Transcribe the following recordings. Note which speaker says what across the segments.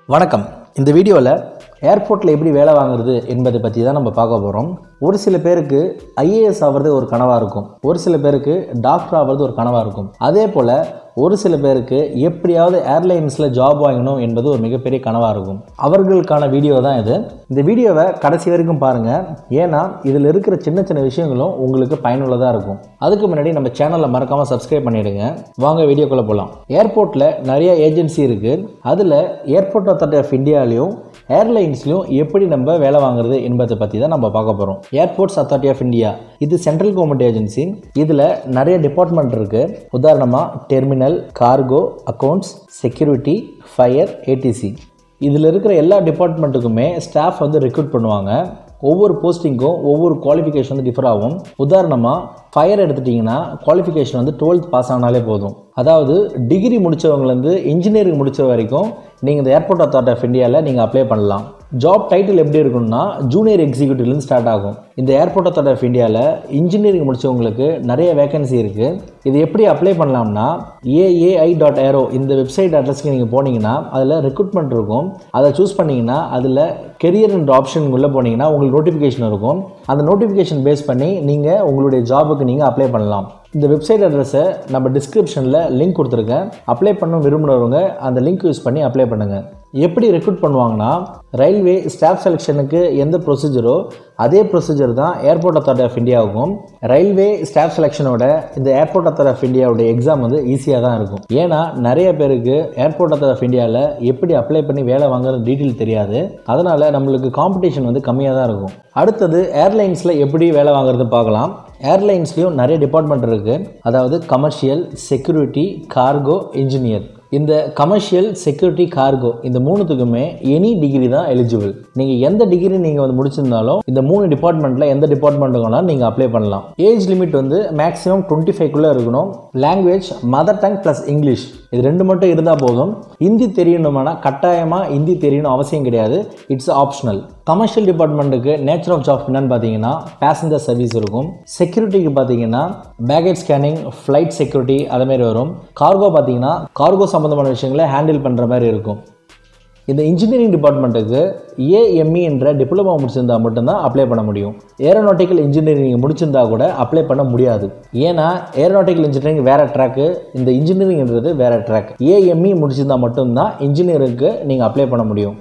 Speaker 1: வணக்கம் இந்த வீடியோவில் ஏர்போர்ட்டில் எப்படி வேலை வாங்குறது என்பதை பற்றி தான் நம்ம பார்க்க போகிறோம் ஒரு சில பேருக்கு ஐஏஎஸ் ஆகிறது ஒரு கனவாக இருக்கும் ஒரு சில பேருக்கு டாக்டர் ஆகிறது ஒரு கனவாக இருக்கும் அதே போல் ஒரு சில பேருக்கு எப்படியாவது ஏர்லைன்ஸில் ஜாப் வாங்கணும் என்பது ஒரு மிகப்பெரிய கனவாக இருக்கும் அவர்களுக்கான வீடியோ தான் இது இந்த வீடியோவை கடைசி வரைக்கும் பாருங்கள் ஏன்னா இதில் இருக்கிற சின்ன சின்ன விஷயங்களும் உங்களுக்கு பயனுள்ளதாக இருக்கும் அதுக்கு முன்னாடி நம்ம சேனலை மறக்காமல் சப்ஸ்கிரைப் பண்ணிவிடுங்க வாங்க வீடியோக்குள்ளே போகலாம் ஏர்போர்ட்டில் நிறைய ஏஜென்சி இருக்குது அதில் ஏர்போர்ட் அத்தாரிட்டி ஆஃப் இந்தியாலையும் ஏர்லைன்ஸ்லையும் எப்படி நம்ம வேலை வாங்குறது என்பதை பற்றி தான் நம்ம பார்க்க போகிறோம் ஏர்போர்ட்ஸ் அத்தாரிட்டி ஆஃப் இந்தியா இது சென்ட்ரல் கவர்மெண்ட் ஏஜென்சி இதில் நிறைய டிபார்ட்மெண்ட் இருக்குது உதாரணமாக terminal cargo accounts security fire ATC இதில் இருக்கிற எல்லா டிபார்ட்மெண்ட்டுக்குமே ஸ்டாஃப் வந்து ரெக்ரூட் பண்ணுவாங்க ஒவ்வொரு போஸ்டிங்க்கும் ஒவ்வொரு குவாலிஃபிகேஷன் வந்து டிஃபர் ஆகும் உதாரணமாக ஃபயர் எடுத்துட்டிங்கன்னா குவாலிஃபிகேஷன் வந்து டுவெல்த் பாஸ் ஆனாலே போதும் அதாவது டிகிரி முடித்தவங்கலேருந்து இன்ஜினியரிங் முடித்த வரைக்கும் நீங்கள் இந்த ஏர்போர்ட் அத்தாரிட்டி ஆஃப் இந்தியாவில் நீங்கள் அப்ளை பண்ணலாம் ஜாப் டைட்டில் எப்படி இருக்கும்னா ஜூனியர் எக்ஸிக்யூட்டிவ்லேருந்து ஸ்டார்ட் ஆகும் இந்த ஏர்போர்ட் அத்தாரிட்டி ஆஃப் இந்தியாவில் இன்ஜினியரிங் முடித்தவங்களுக்கு நிறைய வேகன்சி இருக்குது இது எப்படி அப்ளை பண்ணலாம்னா ஏஏஐ டாட் ஏரோ இந்த வெப்சைட் அட்ரஸ்க்கு நீங்கள் போனீங்கன்னா அதில் ரெக்ரூட்மெண்ட் இருக்கும் அதை சூஸ் பண்ணிங்கன்னா அதில் கெரியர் என்ற ஆப்ஷன் உள்ளே போனீங்கன்னா உங்களுக்கு நோட்டிஃபிகேஷன் இருக்கும் அந்த நோட்டிஃபிகேஷன் பேஸ் பண்ணி நீங்கள் உங்களுடைய ஜாபுக்கு நீங்கள் அப்ளை பண்ணலாம் இந்த வெப்சைட் அட்ரஸை நம்ம டிஸ்கிரிப்ஷனில் லிங்க் கொடுத்துருக்கேன் அப்ளை பண்ண விரும்புகிறவங்க அந்த லிங்க் யூஸ் பண்ணி அப்ளை பண்ணுங்கள் எப்படி ரெக்ரூட் பண்ணுவாங்கன்னா ரயில்வே ஸ்டாஃப் செலெக்ஷனுக்கு எந்த ப்ரொசீஜரோ அதே ப்ரொசீஜர் தான் ஏர்போர்ட் அத்தாரிட்டி ஆஃப் இந்தியாவுக்கும் ரயில்வே ஸ்டாஃப் செலெக்ஷனோட இந்த ஏர்போர்ட் அத்தாரிட்டி ஆஃப் இந்தியாவோட எக்ஸாம் வந்து ஈஸியாக தான் இருக்கும் ஏன்னா நிறைய பேருக்கு ஏர்போர்ட் அத்தாரிட்டி ஆஃப் இந்தியாவில் எப்படி அப்ளை பண்ணி வேலை வாங்குற டீட்டெயில் தெரியாது அதனால் நம்மளுக்கு காம்படிஷன் வந்து கம்மியாக தான் இருக்கும் அடுத்தது ஏர்லைன்ஸில் எப்படி வேலை வாங்குறது பார்க்கலாம் ஏர்லைன்ஸ்லேயும் நிறைய டிபார்ட்மெண்ட் இருக்குது அதாவது கமர்ஷியல் செக்யூரிட்டி கார்கோ இன்ஜினியர் இந்த கமர்ஷியல் செக்யூரிட்டி கார்கோ இந்த மூணுத்துக்குமே எனி டிகிரி தான் எலிஜிபிள் நீங்கள் எந்த டிகிரி நீங்கள் வந்து முடிச்சிருந்தாலும் இந்த மூணு டிபார்ட்மெண்ட்டில் எந்த டிபார்ட்மெண்ட்டுக்குனாலும் நீங்கள் அப்ளை பண்ணலாம் ஏஜ் லிமிட் வந்து மேக்ஸிமம் டுவெண்ட்டி ஃபைவ்க்குள்ளே இருக்கணும் language mother tongue plus English இது ரெண்டு மட்டும் இருந்தால் போதும் ஹிந்தி தெரியணுமானா கட்டாயமாக ஹிந்தி தெரியணும் அவசியம் கிடையாது இட்ஸ் ஆப்ஷனல் கமர்ஷியல் டிபார்ட்மெண்ட்டுக்கு நேச்சர் ஆஃப் ஜாப் என்னன்னு பார்த்தீங்கன்னா பேசஞ்சர் சர்வீஸ் இருக்கும் செக்யூரிட்டிக்கு பார்த்தீங்கன்னா பேகேஜ் ஸ்கேனிங் ஃப்ளைட் செக்யூரிட்டி அதுமாரி வரும் கார்கோ பார்த்தீங்கன்னா கார்கோ சம்மந்தமான விஷயங்களை ஹேண்டில் பண்ணுற மாதிரி இருக்கும் இந்த இன்ஜினியரிங் டிபார்ட்மெண்ட்டுக்கு ஏஎம்இ என்ற டிப்ளமோ முடிச்சிருந்தா மட்டும்தான் அப்ளை பண்ண முடியும் ஏரோநாட்டிக்கல் இன்ஜினியரிங் முடிச்சிருந்தா கூட அப்ளை பண்ண முடியாது ஏன்னா ஏரோநாட்டிக்கல் இன்ஜினியரிங் வேற ட்ராக்கு இந்த இன்ஜினியரிங்ன்றது வேற ட்ராக் ஏஎம்இ முடிச்சிருந்தா மட்டும்தான் இன்ஜினியருக்கு நீங்கள் அப்ளை பண்ண முடியும்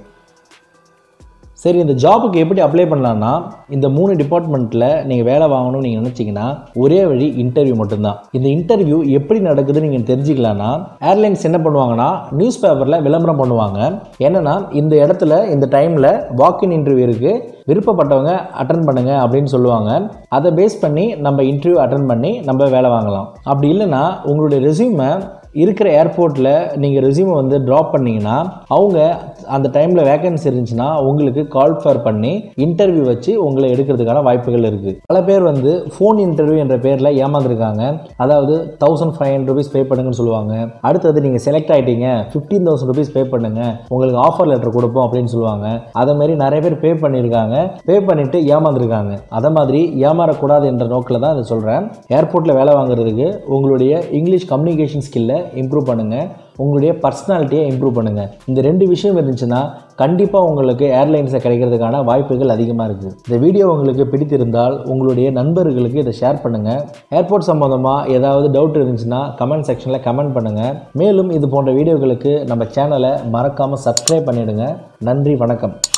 Speaker 1: சரி இந்த ஜாபுக்கு எப்படி அப்ளை பண்ணலான்னா இந்த மூணு டிபார்ட்மெண்ட்டில் நீங்கள் வேலை வாங்கணும்னு நீங்கள் நினச்சிங்கன்னா ஒரே வழி இன்டர்வியூ மட்டும்தான் இந்த இன்டர்வியூ எப்படி நடக்குதுன்னு நீங்கள் தெரிஞ்சுக்கலான்னா ஏர்லைன்ஸ் என்ன பண்ணுவாங்கன்னா நியூஸ் பேப்பரில் விளம்பரம் பண்ணுவாங்க என்னென்னா இந்த இடத்துல இந்த டைமில் வாக்கின் இன்டர்வியூ இருக்குது விருப்பப்பட்டவங்க அட்டன் பண்ணுங்க அப்படின்னு சொல்லுவாங்க அதை பேஸ் பண்ணி நம்ம இன்டர்வியூ அட்டன் பண்ணி நம்ம வேலை வாங்கலாம் அப்படி இல்லைன்னா உங்களுடைய ரெசியூமை இருக்கிற ஏர்போர்ட்டில் நீங்கள் ரெசியூமை வந்து ட்ராப் பண்ணிங்கன்னா அவங்க அந்த டைமில் வேகன்சி இருந்துச்சுன்னா உங்களுக்கு கால் ஃபர் பண்ணி இன்டர்வியூ வச்சு உங்களை எடுக்கிறதுக்கான வாய்ப்புகள் இருக்குது பல பேர் வந்து ஃபோன் இன்டர்வியூ என்ற பேரில் ஏமாந்துருக்காங்க அதாவது thousand five hundred rupees pay பண்ணுங்கன்னு சொல்லுவாங்க அடுத்தது நீங்கள் செலக்ட் ஆகிட்டீங்க ஃபிஃப்டீன் தௌசண்ட் ருபீஸ் பே பண்ணுங்க உங்களுக்கு ஆஃபர் லெட்டர் கொடுப்போம் அப்படின்னு சொல்லுவாங்க அதை மாதிரி நிறைய பேர் பே பண்ணியிருக்காங்க பே பண்ணிட்டு ஏமாந்துருக்காங்க அதை மாதிரி ஏமாறக்கூடாது என்ற நோக்கில் தான் இதை சொல்கிறேன் ஏர்போர்ட்டில் வேலை வாங்குறதுக்கு உங்களுடைய இங்கிலீஷ் கம்யூனிகேஷன் ஸ்கில்லை இம்ப்ரூவ் பண்ணுங்கள் உங்களுடைய பர்சனாலிட்டியை இம்ப்ரூவ் பண்ணுங்கள் இந்த ரெண்டு விஷயம் இருந்துச்சுன்னா கண்டிப்பாக உங்களுக்கு ஏர்லைன்ஸை கிடைக்கிறதுக்கான வாய்ப்புகள் அதிகமாக இருக்குது இந்த வீடியோ உங்களுக்கு பிடித்திருந்தால் உங்களுடைய நண்பர்களுக்கு இதை ஷேர் பண்ணுங்கள் ஏர்போர்ட் சம்மந்தமாக ஏதாவது டவுட் இருந்துச்சுன்னா கமெண்ட் செக்ஷனில் கமெண்ட் பண்ணுங்கள் மேலும் இது போன்ற வீடியோகளுக்கு நம்ம சேனலை மறக்காமல் சப்ஸ்கிரைப் பண்ணிவிடுங்க நன்றி வணக்கம்